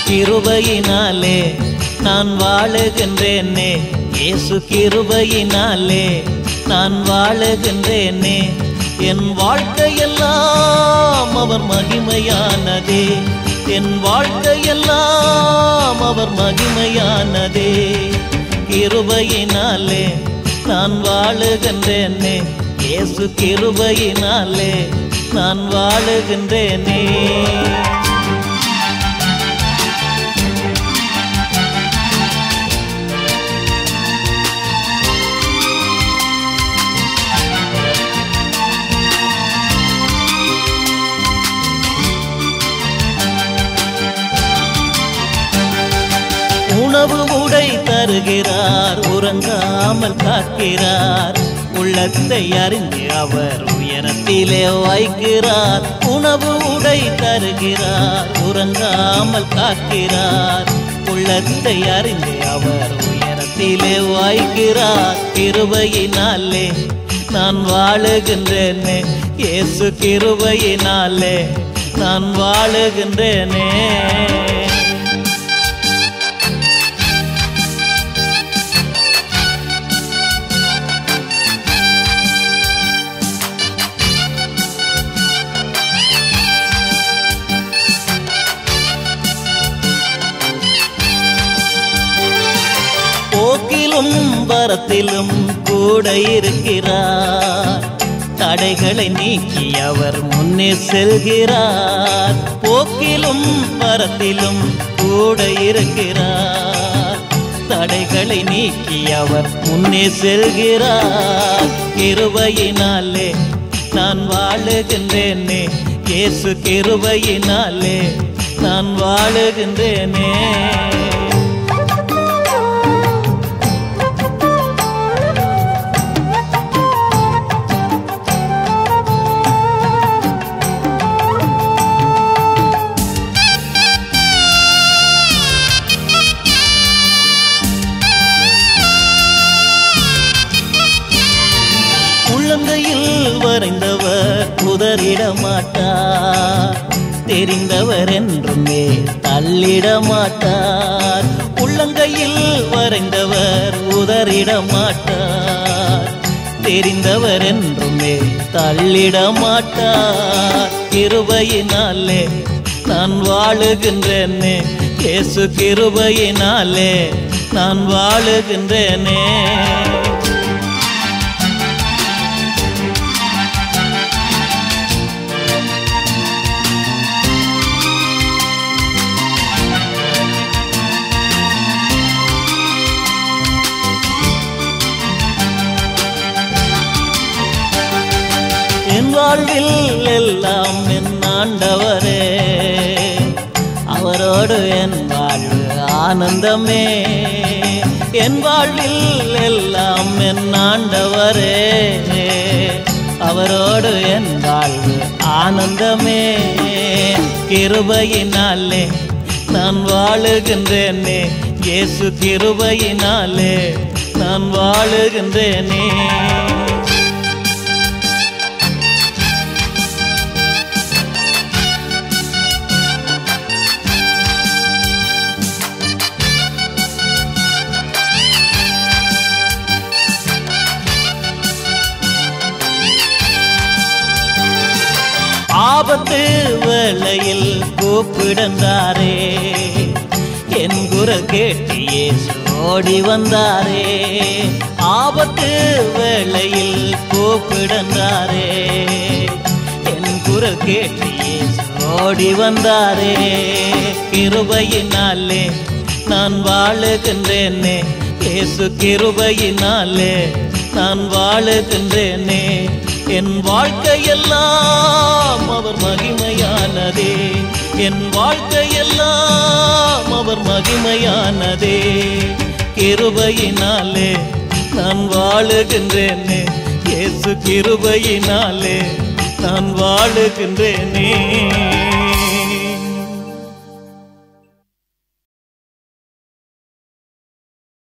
கிருபையினாலே நான் வாழுகின்றேனே இயேசு கிருபையினாலே நான் வாழுகின்றேனே என் வாழ்க்கையெல்லாம் அவர் மகிமையானதே என் வாழ்க்கையெல்லாம் அவர் மகிமையானதே கிருபையினாலே நான் வாழுகின்றேனே இயேசு கிருபையினாலே நான் வாழுகின்றேனே உணவு உடை தருகிறார் உறங்காமல் காக்கிறார் உள்ளத்தை அறிந்து அவர் உயரத்திலே வைக்கிறார் உணவு உடை தருகிறார் உறங்காமல் காக்கிறார் உள்ளத்தை அறிந்து அவர் உயரத்திலே வைக்கிறார் கிருபையினாலே நான் வாழுகின்றேனே இயேசு கிருபையினாலே நான் வாழுகின்றேனே போக்கிலும் வரத்திலும் கூட இருக்கிறார் தடைகளை நீக்கி அவர் முன்னே செல்கிறார் போக்கிலும் வரத்திலும் கூட இருக்கிறார் தடைகளை நீக்கி அவர் முன்னே செல்கிறார் கிருபையினாலே நான் வாழுகின்றேனே இயேசு கிருபையினாலே நான் வாழுகின்றேனே உள்ளங்கையில் வரைந்தவர் உதறிட மாட்டார் தெரிந்தவர் என்றுமே தள்ளிட மாட்டார் உள்ளங்கையில் வரைந்தவர் உதறிட மாட்டார் தெரிந்தவர் என்றுமே தள்ளிட மாட்டார் கிருபையினாலே நான் வாழுகின்றேனே இயேசு கிருபையினாலே நான் வாழுகின்றேனே என் வாழ்வில் எல்லாம் என் ஆண்டவரே அவரோடு என் வாழ்வு ஆனந்தமே என் வாழ்வில் எல்லாம் என் ஆண்டவரே அவரோடு என் வாழ்வு ஆனந்தமே கிருபையினாலே நான் வாழுகின்றேனே இயேசு கிருபையினாலே நான் வாழுகின்றேனே ஆபத்து வேளையில் கூப்பிடந்தாரே என் குரல் கேட்டு இயேசு ஓடி வந்தாரே ஆபத்து வேளையில் கூப்பிடந்தாரே என் குரல் கேட்டு இயேசு ஓடி வந்தாரே கிருபையினாலே நான் வாழுகின்றேனே இயேசு கிருபையினாலே நான் வாழுகின்றேனே என் வாழ்க்கையெல்லாம் அவர் மகிமையானதே என் வாழ்க்கையெல்லாம் அவர் மகிமையானதே கிருபையினாலே நான் வாழுகின்றேனே இயேசு கிருபையினாலே நான் வாழுகின்றேனே